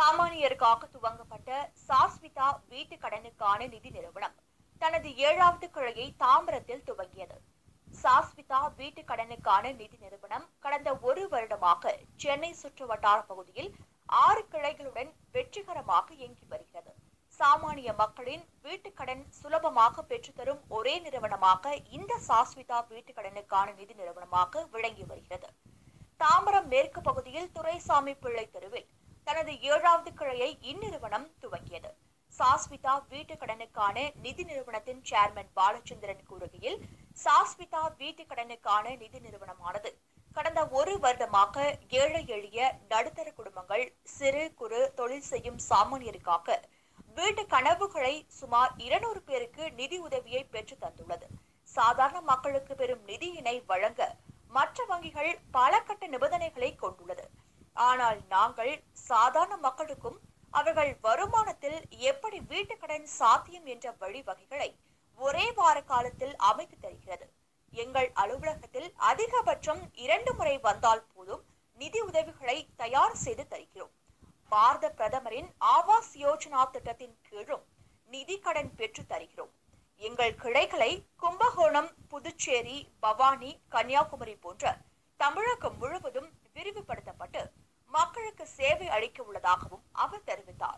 சாமானியருக்காக துவங்கப்பட்ட சாஸ்விதா வீட்டு கடனுக்கான நிதி நிறுவனம் தனது ஏழாவது கிளையை தாம்பரத்தில் துவங்கியது சாஸ்விதா வீட்டு கடனுக்கான நிதி நிறுவனம் கடந்த ஒரு வருடமாக சென்னை சுற்று வட்டார பகுதியில் ஆறு கிளைகளுடன் வெற்றிகரமாக இயங்கி வருகிறது சாமானிய மக்களின் வீட்டுக் கடன் சுலபமாக பெற்றுத்தரும் ஒரே நிறுவனமாக இந்த சாஸ்விதா வீட்டுக் கடனுக்கான நிதி நிறுவனமாக விளங்கி வருகிறது தாம்பரம் மேற்கு பகுதியில் துரைசாமி பிள்ளை தெருவில் தனது ஏழாவது கிளையை இந்நிறுவனம் துவங்கியது சாஸ்விதா வீட்டு கடனுக்கான நிதி நிறுவனத்தின் சேர்மன் பாலச்சந்திரன் கூறுகையில் சாஸ்விதா வீட்டு கடனுக்கான நிதி நிறுவனமானது கடந்த ஒரு வருடமாக ஏழை எளிய நடுத்தர குடும்பங்கள் சிறு குறு தொழில் செய்யும் சாமானியருக்காக வீட்டு கனவுகளை சுமார் இருநூறு பேருக்கு நிதி உதவியை பெற்று தந்துள்ளது சாதாரண மக்களுக்கு பெறும் நிதியினை வழங்க மற்ற வங்கிகள் பல கட்ட நிபந்தனைகளை கொண்டுள்ளது ஆனால் நாங்கள் சாதாரண மக்களுக்கும் அவர்கள் வருமானத்தில் எப்படி வீட்டு கடன் சாத்தியம் என்ற வழிவகைகளை ஒரே வார காலத்தில் அமைத்து தருகிறது எங்கள் அலுவலகத்தில் அதிகபட்சம் இரண்டு முறை வந்தால் போதும் நிதி உதவிகளை தயார் செய்து தருகிறோம் பாரத பிரதமரின் ஆவாஸ் யோஜனா திட்டத்தின் கீழும் நிதி கடன் பெற்று தருகிறோம் எங்கள் கிளைகளை கும்பகோணம் புதுச்சேரி பவானி கன்னியாகுமரி போன்ற தமிழகம் முழுவதும் விரிவுபடுத்தப்பட்டு மக்களுக்கு சேவை அளிக்க உள்ளதாகவும் அவர் தெரிவித்தார்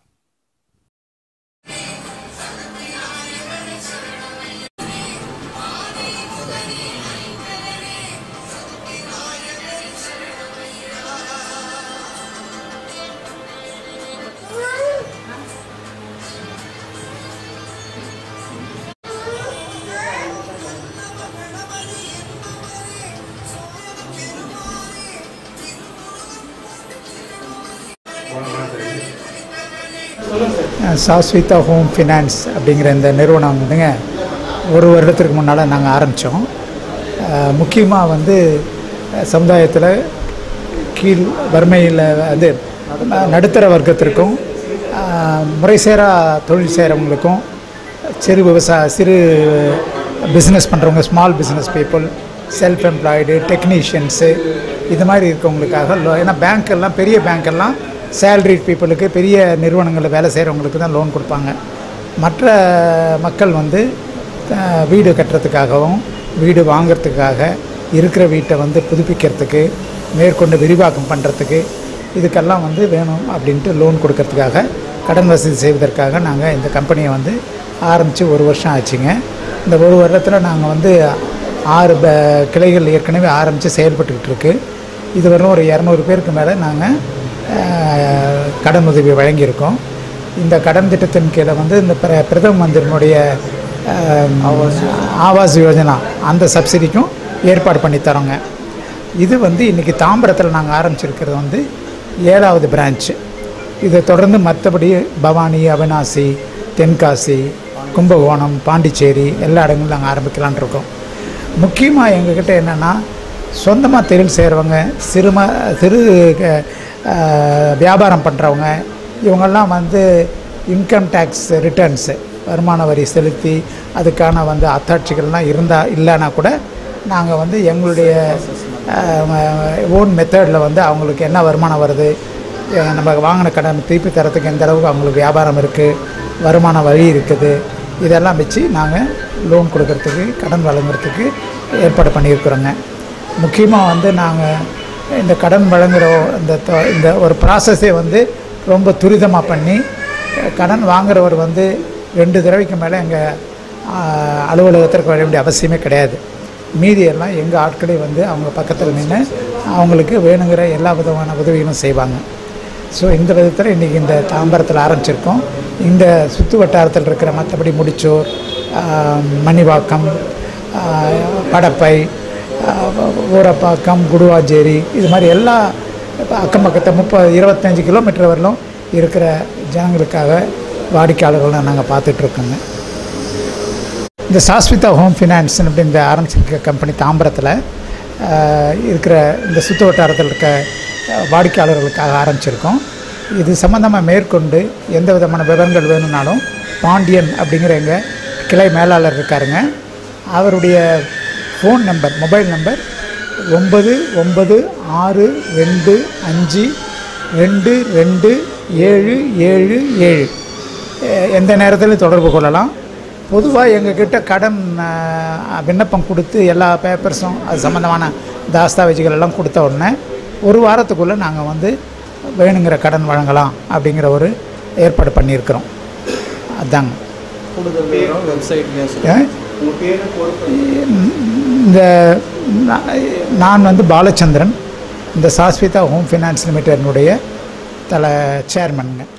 சாஸ்விதா ஹோம் ஃபினான்ஸ் அப்படிங்கிற இந்த நிறுவனம் வந்துங்க ஒரு வருடத்திற்கு முன்னால் நாங்கள் ஆரம்பித்தோம் முக்கியமாக வந்து சமுதாயத்தில் கீழ் வறுமையில் வந்து நடுத்தர வர்க்கத்திற்கும் அஹ், முறைசேரா தொழில் செய்கிறவங்களுக்கும் சிறு விவசாய சிறு பிஸ்னஸ் பண்ணுறவங்க small business people self employed technicians இது மாதிரி இருக்கவங்களுக்காக லோ ஏன்னா பேங்க் எல்லாம் பெரிய பேங்க் எல்லாம் சேலரிட் பீப்புளுக்கு பெரிய நிறுவனங்களில் வேலை செய்கிறவங்களுக்கு தான் லோன் கொடுப்பாங்க மற்ற மக்கள் வந்து அஹ், வீடு கட்டுறதுக்காகவும் வீடு வாங்குறதுக்காக இருக்கிற வீட்டை வந்து புதுப்பிக்கிறதுக்கு மேற்கொண்டு விரிவாக்கம் பண்ணுறதுக்கு இதுக்கெல்லாம் வந்து வேணும் அப்படின்ட்டு லோன் கொடுக்கறதுக்காக கடன் வசதி செய்வதற்காக நாங்கள் இந்த கம்பெனியை வந்து ஆரம்பித்து ஒரு வருஷம் ஆச்சுங்க இந்த ஒரு வருடத்தில் நாங்கள் வந்து ஆறு ப கிளைகள் ஏற்கனவே ஆரம்பித்து செயல்பட்டுக்கிட்டு இருக்கு இதுவரையும் ஒரு இரநூறு பேருக்கு மேலே நாங்கள் அஹ், கடன் உதவி வழங்கியிருக்கோம் இந்த கடன் திட்டத்தின் கீழே வந்து இந்த பிர பிரதம மந்திரினுடைய அஹ், ஆவாஸ் யோஜனா அந்த சப்சிடிக்கும் ஏற்பாடு பண்ணி தரோங்க இது வந்து இன்றைக்கி தாம்பரத்தில் நாங்கள் ஆரம்பிச்சிருக்கிறது வந்து ஏழாவது பிரான்ச்சு இதை தொடர்ந்து மற்றபடி பவானி அவினாசி தென்காசி கும்பகோணம் பாண்டிச்சேரி எல்லா இடங்களும் நாங்கள் ஆரம்பிக்கலான் இருக்கோம் முக்கியமாக எங்ககிட்ட என்னென்னா சொந்தமாக தொழில் செய்கிறவங்க சிறும சிறு அஹ், வியாபாரம் பண்ணுறவங்க இவங்கெல்லாம் வந்து இன்கம் டேக்ஸ் ரிட்டர்ன்ஸு வருமான வரி செலுத்தி அதுக்கான வந்து அத்தாட்சிகள்லாம் இருந்தால் இல்லைன்னா கூட நாங்கள் வந்து எங்களுடைய ஓன் மெத்தடில் வந்து அவங்களுக்கு என்ன வருமானம் வருது அஹ் நம்ம வாங்கின கடன் திருப்பி தரத்துக்கு எந்த அளவுக்கு அவங்களுக்கு வியாபாரம் இருக்குது வருமான வழி இருக்குது இதெல்லாம் வச்சு நாங்கள் லோன் கொடுக்கறதுக்கு கடன் வழங்குறதுக்கு ஏற்பாடு பண்ணியிருக்கிறோங்க முக்கியமாக வந்து நாங்கள் இந்த கடன் வழங்குகிற இந்த தொ- இந்த ஒரு ப்ராசஸே வந்து ரொம்ப துரிதமாக பண்ணி கடன் வாங்குறவர் வந்து ரெண்டு தடவைக்கு மேலே எங்கள் அலுவலகத்திற்கு வர வேண்டிய அவசியமே கிடையாது மீதி எல்லாம் எங்கள் ஆட்களே வந்து அவங்க பக்கத்தில் நின்று அவங்களுக்கு வேணுங்கிற எல்லா விதமான உதவிகளும் செய்வாங்க ஸோ இந்த விதத்தில் இன்றைக்கி இந்த தாம்பரத்தில் ஆரம்பிச்சிருக்கோம் இந்த சுற்று வட்டாரத்தில் இருக்கிற மற்றபடி முடிச்சூர் ஆஹ், மணிவாக்கம் ஆஹ், படப்பை ஆஹ், ஊரப்பாக்கம் குடுவாஞ்சேரி இது மாதிரி எல்லா அக்கம் பக்கத்தை முப்பது இருபத்தஞ்சி கிலோமீட்டர் வரலும் இருக்கிற ஜனங்களுக்காக வாடிக்கையாளர்களை நாங்கள் பார்த்துட்ருக்கோங்க இந்த சாஸ்விதா ஹோம் ஃபினான்ஸ் அப்படி இந்த ஆரம்பிச்சிருக்க கம்பெனி தாம்பரத்தில் ஆஹ், இருக்கிற இந்த சுற்று வட்டாரத்தில் இருக்க ஆஹ், வாடிக்கையாளர்களுக்காக ஆரம்பிச்சிருக்கோம் இது சம்மந்தமாக மேற்கொண்டு எந்த விதமான விவரங்கள் வேணும்னாலும் பாண்டியன் அப்படிங்கிற எங்கள் கிளை மேலாளர் இருக்காருங்க அவருடைய ஃபோன் நம்பர் மொபைல் நம்பர் ஒன்பது ஒன்பது ஆறு ரெண்டு அஞ்சு ரெண்டு ரெண்டு ஏழு ஏழு ஏழு எ- எந்த நேரத்திலும் தொடர்பு கொள்ளலாம் பொதுவாக எங்ககிட்ட கடன் அஹ், விண்ணப்பம் கொடுத்து எல்லா பேப்பர்ஸும் அது சம்மந்தமான தாஸ்தாவேஜுகள் எல்லாம் கொடுத்த உடனே ஒரு வாரத்துக்குள்ளே நாங்கள் வந்து வேணுங்கிற கடன் வழங்கலாம் அப்படிங்கிற ஒரு ஏற்பாடு பண்ணியிருக்கிறோம் அதாங்க கூடுதல் விவரம் வெப்சைட்லேயே ஏன்? உங்கள் பேர் பொறுப்பு இந்த நான் நான் வந்து பாலச்சந்திரன் இந்த சாஸ்விதா ஹோம் ஃபைனான்ஸ் லிமிடெட்னுடைய தலை சேர்மனுங்க